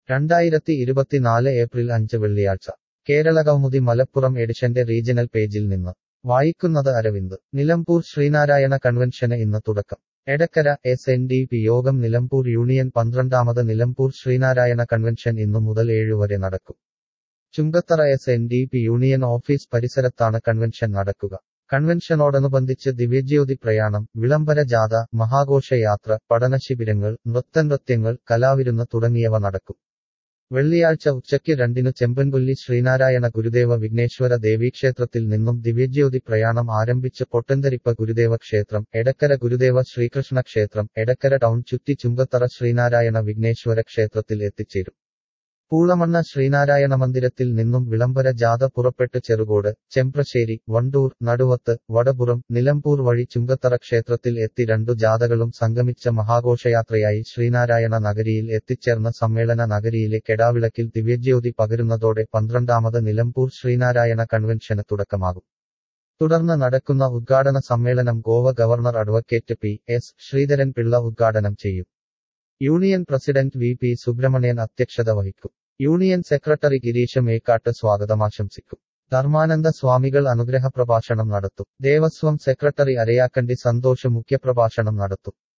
രണ്ടായിരത്തി ഇരുപത്തിനാല് ഏപ്രിൽ അഞ്ച് വെള്ളിയാഴ്ച കേരളകൗമുദി മലപ്പുറം എഡിഷന്റെ റീജിയണൽ പേജിൽ നിന്ന് വായിക്കുന്നത് അരവിന്ദ് നിലമ്പൂർ ശ്രീനാരായണ കൺവെൻഷന് ഇന്ന് തുടക്കം Edakkara S N D P യോഗം നിലമ്പൂർ യൂണിയൻ പന്ത്രണ്ടാമത് നിലമ്പൂർ ശ്രീനാരായണ കൺവെൻഷൻ ഇന്നു മുതൽ ഏഴു വരെ നടക്കും Chungathara S N D P union office പരിസരത്താണ് കൺവെൻഷൻ നടക്കുക കൺവെൻഷനോടനുബന്ധിച്ച് ദിവ്യജ്യോതി പ്രയാണം വിളംബര ജാഥ മഹാഘോഷയാത്ര പഠനശിബിരങ്ങൾ നൃത്തനൃത്യങ്ങൾ കലാവിരുന്ന് തുടങ്ങിയവ നടക്കും വെള്ളിയാഴ്ച ഉച്ചയ്ക്ക് രണ്ടിനു ചെമ്പൻകൊല്ലി ശ്രീനാരായണ ഗുരുദേവ വിഘ്നേശ്വര ദേവീക്ഷേത്രത്തിൽ നിന്നും ദിവ്യജ്യോതി പ്രയാണം ആരംഭിച്ച് പൊട്ടന്തരിപ്പ ഗുരുദേവ ക്ഷേത്രം എടക്കര ഗുരുദേവ ശ്രീകൃഷ്ണ ക്ഷേത്രം എടക്കര ടൗൺ ചുറ്റി ചുങ്കത്തറ ശ്രീനാരായണ വിഘ്നേശ്വര ക്ഷേത്രത്തിൽ എത്തിച്ചേരും പൂളമണ്ണ ശ്രീനാരായണ മന്ദിരത്തിൽ നിന്നും വിളംബര ജാഥ പുറപ്പെട്ട് ചെറുകോട് ചെമ്പ്രശ്ശേരി വണ്ടൂർ നടുവത്ത് വടപുറം നിലമ്പൂർ വഴി ചുങ്കത്തറ ക്ഷേത്രത്തിൽ എത്തി രണ്ടു ജാഥകളും സംഗമിച്ച മഹാഘോഷയാത്രയായി ശ്രീനാരായണ നഗരിയിൽ എത്തിച്ചേർന്ന സമ്മേളന നഗരിയിലെ കെടാവിളക്കിൽ ദിവ്യജ്യോതി പകരുന്നതോടെ പന്ത്രണ്ടാമത് നിലമ്പൂർ ശ്രീനാരായണ കൺവെൻഷന് തുടക്കമാകും തുടർന്ന് നടക്കുന്ന ഉദ്ഘാടന സമ്മേളനം Goa governor advocate P S Sreedharan Pillai ഉദ്ഘാടനം ചെയ്യും union president V P Subramanian അധ്യക്ഷത വഹിക്കും യൂണിയൻ സെക്രട്ടറി ഗിരീഷ് മേക്കാട്ട് സ്വാഗതമാശംസിക്കും ധർമാനന്ദ സ്വാമികൾ അനുഗ്രഹ പ്രഭാഷണം നടത്തും ദേവസ്വം സെക്രട്ടറി അരയാക്കണ്ടി സന്തോഷ് മുഖ്യപ്രഭാഷണം നടത്തും